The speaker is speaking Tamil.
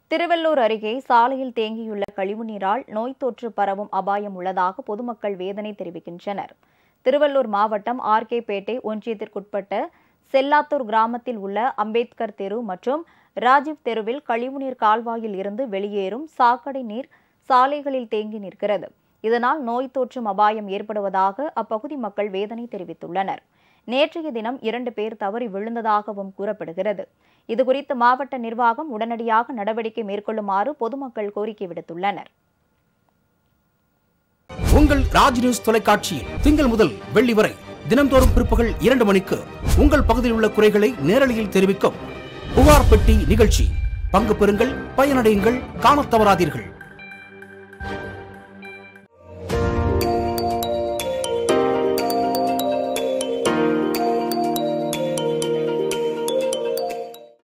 திருவள்ளூர் அருகே சாலையில் தேங்கியுள்ள கழிவுநீரால் நோய் தொற்று பரவும் அபாயம் உள்ளதாக பொதுமக்கள் வேதனை தெரிவிக்கின்றனர் திருவள்ளூர் மாவட்டம் ஆர்கேபேட்டை ஒன்றியத்திற்குட்பட்ட செல்லாத்தூர் கிராமத்தில் உள்ள அம்பேத்கர் தெரு மற்றும் ராஜீவ் தெருவில் கழிவுநீர் கால்வாயில் இருந்து வெளியேறும் சாக்கடை நீர் சாலைகளில் தேங்கி நிற்கிறது இதனால் நோய் தொற்றும் அபாயம் ஏற்படுவதாக அப்பகுதி மக்கள் வேதனை தெரிவித்துள்ளனர் நேற்றைய தினம் இரண்டு பேர் தவறி விழுந்ததாகவும் கூறப்படுகிறது இதுகுறித்து மாவட்ட நிர்வாகம் உடனடியாக நடவடிக்கை மேற்கொள்ளுமாறு பொதுமக்கள் கோரிக்கை விடுத்துள்ளனர் உங்கள் ராஜ் நியூஸ் தொலைக்காட்சியில் திங்கள் முதல் வெள்ளி வரை தினம்தோறும் பிற்பகல் இரண்டு மணிக்கு உங்கள் பகுதியில் உள்ள குறைகளை நேரலையில் தெரிவிக்கும் புகார் பெட்டி நிகழ்ச்சி பங்கு பெறுங்கள் பயனடையுங்கள் காணத் தவறாதீர்கள்